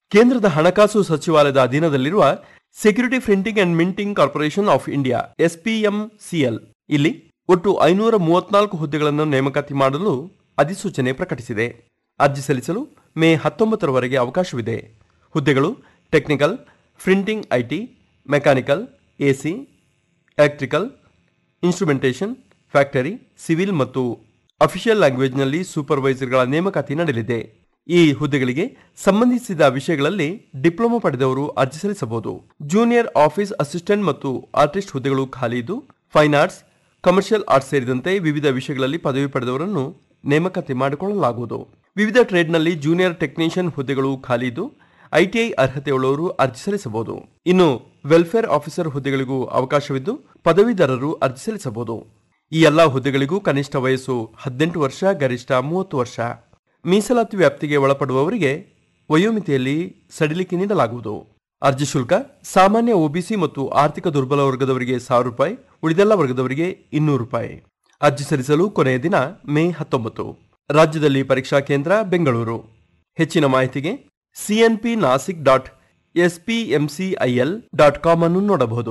ಕೇಂದ್ರದ ಹಣಕಾಸು ಸಚಿವಾಲಯದ ಅಧೀನದಲ್ಲಿರುವ security printing and minting corporation of India SPMCL ಇಲ್ಲಿ ಒಟ್ಟು ಐನೂರ ಮೂವತ್ನಾಲ್ಕು ಹುದ್ದೆಗಳನ್ನು ನೇಮಕಾತಿ ಮಾಡಲು ಅಧಿಸೂಚನೆ ಪ್ರಕಟಿಸಿದೆ ಅರ್ಜಿ ಸಲ್ಲಿಸಲು ಮೇ ಹತ್ತೊಂಬತ್ತರವರೆಗೆ ಅವಕಾಶವಿದೆ ಹುದ್ದೆಗಳು technical printing IT mechanical AC electrical instrumentation factory civil ಮತ್ತು ಅಫಿಷಿಯಲ್ ಲ್ಯಾಂಗ್ವೇಜ್ನಲ್ಲಿ ಸೂಪರ್ವೈಸರ್ಗಳ ನೇಮಕಾತಿ ನಡೆಯಲಿದೆ ಈ ಹುದ್ದೆಗಳಿಗೆ ಸಂಬಂಧಿಸಿದ ವಿಷಯಗಳಲ್ಲಿ ಡಿಪ್ಲೊಮಾ ಪಡೆದವರು ಅರ್ಜಿ ಸಲ್ಲಿಸಬಹುದು ಜೂನಿಯರ್ ಆಫೀಸ್ ಅಸಿಸ್ಟೆಂಟ್ ಮತ್ತು ಆರ್ಟಿಸ್ಟ್ ಹುದ್ದೆಗಳು ಖಾಲಿ ಇದ್ದು ಫೈನ್ ಆರ್ಟ್ಸ್ ಕಮರ್ಷಿಯಲ್ ಆರ್ಟ್ಸ್ ಸೇರಿದಂತೆ ವಿವಿಧ ವಿಷಯಗಳಲ್ಲಿ ಪದವಿ ಪಡೆದವರನ್ನು ನೇಮಕಾತಿ ಮಾಡಿಕೊಳ್ಳಲಾಗುವುದು ವಿವಿಧ ಟ್ರೇಡ್ನಲ್ಲಿ ಜೂನಿಯರ್ ಟೆಕ್ನಿಷಿಯನ್ ಹುದ್ದೆಗಳು ಖಾಲಿ ಇದ್ದು ಐಟಿಐ ಅರ್ಹತೆಯುಳ್ಳವರು ಅರ್ಜಿ ಸಲ್ಲಿಸಬಹುದು ಇನ್ನು ವೆಲ್ಫೇರ್ ಆಫೀಸರ್ ಹುದ್ದೆಗಳಿಗೂ ಅವಕಾಶವಿದ್ದು ಪದವೀಧರರು ಅರ್ಜಿ ಸಲ್ಲಿಸಬಹುದು ಈ ಎಲ್ಲಾ ಹುದ್ದೆಗಳಿಗೂ ಕನಿಷ್ಠ ವಯಸ್ಸು ಹದಿನೆಂಟು ವರ್ಷ ಗರಿಷ್ಠ ಮೂವತ್ತು ವರ್ಷ ಮೀಸಲಾತಿ ವ್ಯಾಪ್ತಿಗೆ ಒಳಪಡುವವರಿಗೆ ವಯೋಮಿತಿಯಲ್ಲಿ ಸಡಿಲಿಕೆ ನೀಡಲಾಗುವುದು ಅರ್ಜಿ ಶುಲ್ಕ ಸಾಮಾನ್ಯ ಒಬಿಸಿ ಮತ್ತು ಆರ್ಥಿಕ ದುರ್ಬಲ ವರ್ಗದವರಿಗೆ ಸಾವಿರ ರೂಪಾಯಿ ಉಳಿದೆಲ್ಲ ವರ್ಗದವರಿಗೆ ಇನ್ನೂರು ರೂಪಾಯಿ ಅರ್ಜಿ ಸಲ್ಲಿಸಲು ಕೊನೆಯ ದಿನ ಮೇ ಹತ್ತೊಂಬತ್ತು ರಾಜ್ಯದಲ್ಲಿ ಪರೀಕ್ಷಾ ಕೇಂದ್ರ ಬೆಂಗಳೂರು ಹೆಚ್ಚಿನ ಮಾಹಿತಿಗೆ CNP Nasik dot SPMCIL dot com ಅನ್ನು ನೋಡಬಹುದು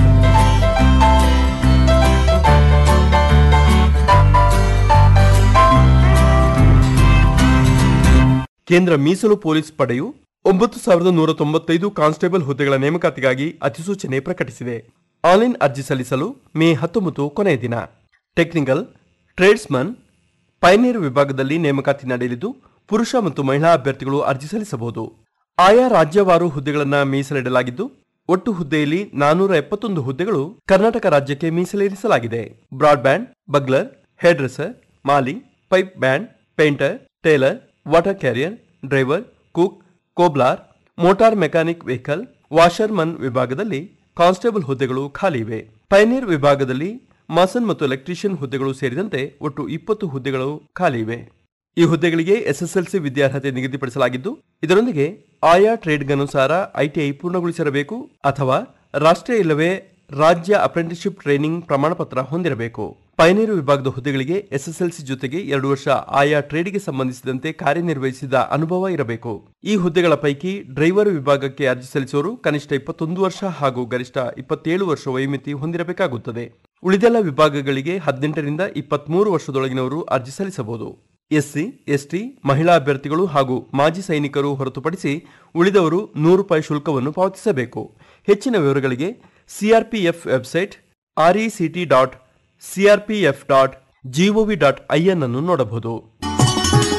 ಕೇಂದ್ರ ಮೀಸಲು ಪೊಲೀಸ್ ಪಡೆಯು ಒಂಬತ್ತು ಸಾವಿರದ ನೂರ ತೊಂಬತ್ತೈದು ಕಾನ್ಸ್ಟೇಬಲ್ ಹುದ್ದೆಗಳ ನೇಮಕಾತಿಗಾಗಿ ಅಧಿಸೂಚನೆ ಪ್ರಕಟಿಸಿದೆ ಆನ್ಲೈನ್ ಅರ್ಜಿ ಸಲ್ಲಿಸಲು ಮೇ ಹತ್ತೊಂಬತ್ತು ಕೊನೆಯ ದಿನ ಟೆಕ್ನಿಕಲ್ ಟ್ರೇಡ್ಸ್ಮನ್ ಪೈನೇರ್ ವಿಭಾಗದಲ್ಲಿ ನೇಮಕಾತಿ ನಡೆಯಲಿದ್ದು ಪುರುಷ ಮತ್ತು ಮಹಿಳಾ ಅಭ್ಯರ್ಥಿಗಳು ಅರ್ಜಿ ಸಲ್ಲಿಸಬಹುದು ಆಯಾ ರಾಜ್ಯವಾರು ಹುದ್ದೆಗಳನ್ನು ಮೀಸಲಿಡಲಾಗಿದ್ದು ಒಟ್ಟು ಹುದ್ದೆಯಲ್ಲಿ ನಾನೂರ ಎಪ್ಪತ್ತೊಂದು ಹುದ್ದೆಗಳು ಕರ್ನಾಟಕ ರಾಜ್ಯಕ್ಕೆ ಮೀಸಲಿರಿಸಲಾಗಿದೆ broadband bugler hair dresser mali pipe band painter tailor water carrier driver cook cobbler motor mechanic vehicle washerman ವಿಭಾಗದಲ್ಲಿ ಕಾನ್ಸ್ಟೇಬಲ್ ಹುದ್ದೆಗಳು ಖಾಲಿ ಇವೆ ಪೈನೀರ್ ವಿಭಾಗದಲ್ಲಿ ಮಾಸನ್ ಮತ್ತು ಎಲೆಕ್ಟ್ರಿಷಿಯನ್ ಹುದ್ದೆಗಳು ಸೇರಿದಂತೆ ಒಟ್ಟು ಇಪ್ಪತ್ತು ಹುದ್ದೆಗಳು ಖಾಲಿ ಇವೆ ಈ ಹುದ್ದೆಗಳಿಗೆ ಎಸ್ಎಸ್ಎಲ್ಸಿ ವಿದ್ಯಾರ್ಹತೆ ನಿಗದಿಪಡಿಸಲಾಗಿದ್ದು ಇದರೊಂದಿಗೆ ಆಯಾ ಟ್ರೇಡ್ಗನುಸಾರ ಐಟಿಐ ಪೂರ್ಣಗೊಳಿಸಿರಬೇಕು ಅಥವಾ ರಾಷ್ಟ್ರೀಯ ಇಲ್ಲವೇ ರಾಜ್ಯ ಅಪ್ರೆಂಟಿಸ್ಶಿಪ್ ಟ್ರೈನಿಂಗ್ ಪ್ರಮಾಣಪತ್ರ ಹೊಂದಿರಬೇಕು ಪೈನೇರು ವಿಭಾಗದ ಹುದ್ದೆಗಳಿಗೆ ಎಸ್ಎಸ್ಎಲ್ಸಿ ಜೊತೆಗೆ ಎರಡು ವರ್ಷ ಆಯಾ ಟ್ರೇಡ್ಗೆ ಸಂಬಂಧಿಸಿದಂತೆ ಕಾರ್ಯನಿರ್ವಹಿಸಿದ ಅನುಭವ ಇರಬೇಕು ಈ ಹುದ್ದೆಗಳ ಪೈಕಿ ಡ್ರೈವರ್ ವಿಭಾಗಕ್ಕೆ ಅರ್ಜಿ ಸಲ್ಲಿಸುವವರು ಕನಿಷ್ಠ ಇಪ್ಪತ್ತೊಂದು ವರ್ಷ ಹಾಗೂ ಗರಿಷ್ಠ ಇಪ್ಪತ್ತೇಳು ವರ್ಷ ವಯೋಮಿತಿ ಹೊಂದಿರಬೇಕಾಗುತ್ತದೆ ಉಳಿದೆಲ್ಲ ವಿಭಾಗಗಳಿಗೆ ಹದಿನೆಂಟರಿಂದ ಇಪ್ಪತ್ಮೂರು ವರ್ಷದೊಳಗಿನವರು ಅರ್ಜಿ ಸಲ್ಲಿಸಬಹುದು ಎಸ್ಸಿ ಎಸ್ಟಿ ಮಹಿಳಾ ಅಭ್ಯರ್ಥಿಗಳು ಹಾಗೂ ಮಾಜಿ ಸೈನಿಕರು ಹೊರತುಪಡಿಸಿ ಉಳಿದವರು ನೂರು ರೂಪಾಯಿ ಶುಲ್ಕವನ್ನು ಪಾವತಿಸಬೇಕು ಹೆಚ್ಚಿನ ವಿವರಗಳಿಗೆ CRPF website RECT dot CRPF dot GOV dot IN ಅನ್ನು ನೋಡಬಹುದು